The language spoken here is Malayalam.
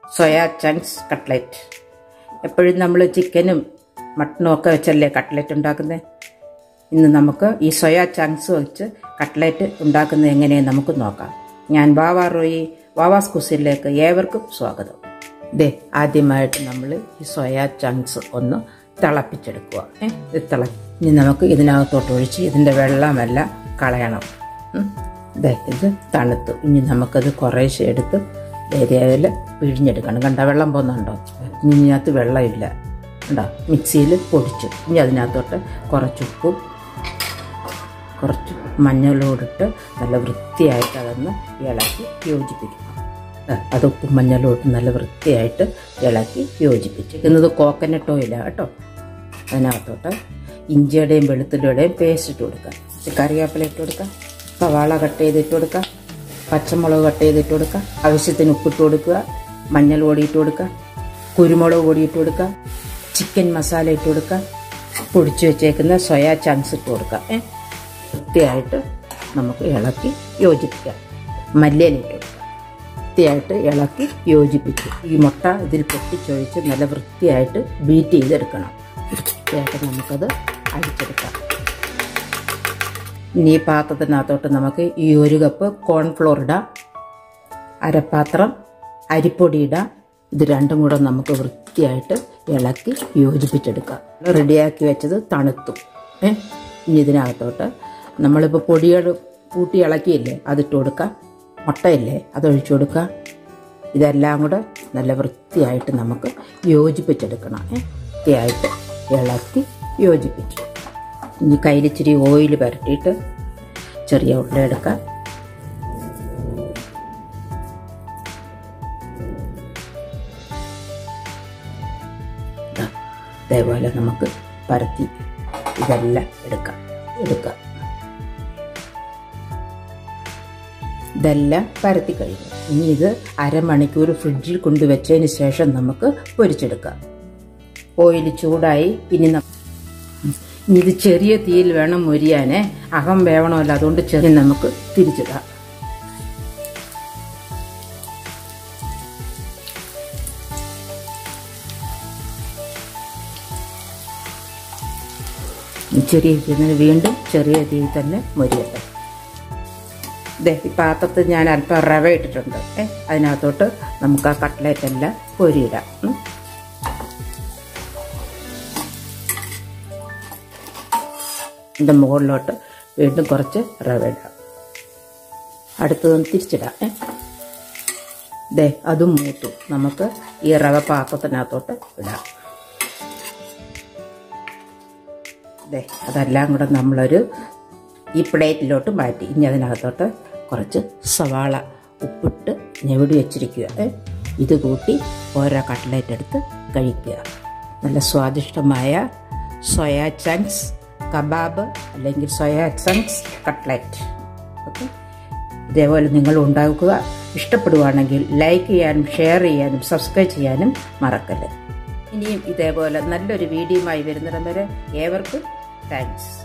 സോയാ ചങ്ക്സ് കട്ട്ലറ്റ് എപ്പോഴും നമ്മൾ ചിക്കനും മട്ടനും ഒക്കെ വെച്ചല്ലേ കട്ട്ലറ്റ് ഉണ്ടാക്കുന്നത് ഇന്ന് നമുക്ക് ഈ സോയാ ചങ്ക്സ് വെച്ച് കട്ട്ലറ്റ് ഉണ്ടാക്കുന്നത് എങ്ങനെയെന്ന് നമുക്ക് നോക്കാം ഞാൻ വാവാ റോയി വാവാസ് കുസിലേക്ക് ഏവർക്കും സ്വാഗതം ദേ ആദ്യമായിട്ട് നമ്മൾ ഈ സോയാ ചങ്ക്സ് ഒന്ന് തിളപ്പിച്ചെടുക്കുക ഏ ഇത് തിള ഇനി നമുക്ക് ഇതിനകത്തോട്ട് ഒഴിച്ച് ഇതിൻ്റെ വെള്ളമെല്ലാം കളയണം ഉം. ദേ ഇത് തണുത്തു ഇനി നമുക്കത് കുറേശ്ശെ എടുത്ത് ഏരിയയിൽ പിഴിഞ്ഞെടുക്കണം കണ്ട വെള്ളം പോകുന്നുണ്ടോ ഇനി ഇതിനകത്ത് വെള്ളമില്ല കണ്ടോ മിക്സിയിൽ പൊടിച്ചു ഇനി അതിനകത്തോട്ട് കുറച്ച് ഉപ്പും കുറച്ച് മഞ്ഞളോടിട്ട് നല്ല വൃത്തിയായിട്ട് അതൊന്ന് ഇളക്കി യോജിപ്പിക്കണം ദാ, അത് ഉപ്പും മഞ്ഞളും ഇട്ട് നല്ല വൃത്തിയായിട്ട് ഇളക്കി യോജിപ്പിച്ച് ഇന്നത് കോക്കനട്ട് ഓയിലാണ് കേട്ടോ അതിനകത്തോട്ട് ഇഞ്ചിയുടെയും വെളുത്തുള്ളിയുടെയും പേസ്റ്റ് ഇട്ട് കൊടുക്കുക ഇച്ചിരി കറിവേപ്പില ഇട്ട് കൊടുക്കുക സവാള കട്ട് ചെയ്തിട്ട് കൊടുക്കുക പച്ചമുളക് കട്ട് ചെയ്തിട്ട് കൊടുക്കുക ആവശ്യത്തിന് ഉപ്പിട്ട് കൊടുക്കുക മഞ്ഞൾ പൊടി ഇട്ട് കൊടുക്കുക കുരുമുളക് പൊടി ഇട്ട് കൊടുക്കുക ചിക്കൻ മസാല ഇട്ട് കൊടുക്കുക പൊടിച്ചു വെച്ചേക്കുന്ന സോയാ ചങ്ക്സ് ഇട്ട് കൊടുക്കുക ഏ വൃത്തിയായിട്ട് നമുക്ക് ഇളക്കി യോജിപ്പിക്കാം മല്ലിയില ഇട്ട് കൊടുക്കുക വൃത്തിയായിട്ട് ഇളക്കി യോജിപ്പിക്കും ഈ മുട്ട ഇതിൽ പൊട്ടിച്ചൊഴിച്ച് നല്ല വൃത്തിയായിട്ട് ബീറ്റ് ചെയ്തെടുക്കണം വൃത്തിയായിട്ട് നമുക്കത് അടിച്ചെടുക്കാം ഇനി ഈ പാത്രത്തിനകത്തോട്ട് നമുക്ക് ഈ ഒരു കപ്പ് കോൺഫ്ലോർ ഇടാം അരപ്പാത്രം അരിപ്പൊടി ഇടാം ഇത് രണ്ടും കൂടെ നമുക്ക് വൃത്തിയായിട്ട് ഇളക്കി യോജിപ്പിച്ചെടുക്കാം റെഡിയാക്കി വെച്ചത് തണുത്തു ഏ ഇനി ഇതിനകത്തോട്ട് നമ്മളിപ്പോൾ പൊടികൾ കൂട്ടി ഇളക്കിയില്ലേ അതിട്ട് കൊടുക്കുക മുട്ടയില്ലേ അതൊഴിച്ചു കൊടുക്കുക ഇതെല്ലാം കൂടെ നല്ല വൃത്തിയായിട്ട് നമുക്ക് യോജിപ്പിച്ചെടുക്കണം ഏ വൃത്തിയായിട്ട് ഇളക്കി യോജിപ്പിച്ചു ഇനി കയ്യിലിച്ചിരി ഓയിൽ പുരട്ടിയിട്ട് ചെറിയ ഉരുള എടുക്കാം ദാ, ഇതേപോലെ നമുക്ക് പരത്തി ഇതെല്ലാം എടുക്കാം എടുക്കാം ഇതെല്ലാം പരത്തി കഴിഞ്ഞു ഇനി ഇത് അരമണിക്കൂർ ഫ്രിഡ്ജിൽ കൊണ്ടുവച്ചതിന് ശേഷം നമുക്ക് പൊരിച്ചെടുക്കാം ഓയിൽ ചൂടായി ഇനി ന- ഇനി ഇത് ചെറിയ തീയിൽ വേണം മൊരിയാനേ അകം വേവണമല്ലോ അതുകൊണ്ട് ചെറിയ നമുക്ക് തിരിച്ചിടാം ഈ ചെറിയ തീയിൽ വീണ്ടും ചെറിയ തീയിൽ തന്നെ മൊരിയട്ടെ ദേ ഈ പാത്രത്തിൽ ഞാൻ അല്പം റവ ഇട്ടിട്ടുണ്ട് ഏ അതിനകത്തോട്ട് നമുക്ക് ആ കട്ട്ലേറ്റ് എല്ലാം പൊരിയിടാം ഉം. ഇതിൻ്റെ മുകളിലോട്ട് വീണ്ടും കുറച്ച് റവ ഇടാം അടുത്തതൊന്ന് തിരിച്ചിടാം ഏ ദേ അതും മൂത്തു നമുക്ക് ഈ റവ പാത്രത്തിനകത്തോട്ട് ഇടാം ദേ അതെല്ലാം കൂടെ നമ്മളൊരു ഈ പ്ലേറ്റിലോട്ട് മാറ്റി ഇനി അതിനകത്തോട്ട് കുറച്ച് സവാള ഉപ്പിട്ട് ഞെവിടി വെച്ചിരിക്കുക ഏ. ഇത് കൂട്ടി ഓരോ കട്ട്ലേറ്റ് എടുത്ത് കഴിക്കുക നല്ല സ്വാദിഷ്ടമായ സോയാ ചങ്ക്സ് കബാബ് അല്ലെങ്കിൽ സോയാ ചങ്ക്സ് കട്ട്ലേറ്റ് ഓക്കെ ഇതേപോലെ നിങ്ങൾ ഉണ്ടാക്കുക ഇഷ്ടപ്പെടുവാണെങ്കിൽ ലൈക്ക് ചെയ്യാനും ഷെയർ ചെയ്യാനും സബ്സ്ക്രൈബ് ചെയ്യാനും മറക്കല്ലേ ഇനിയും ഇതേപോലെ നല്ലൊരു വീഡിയോയുമായി വരുന്നിടം വരെ ഏവർക്കും താങ്ക്സ്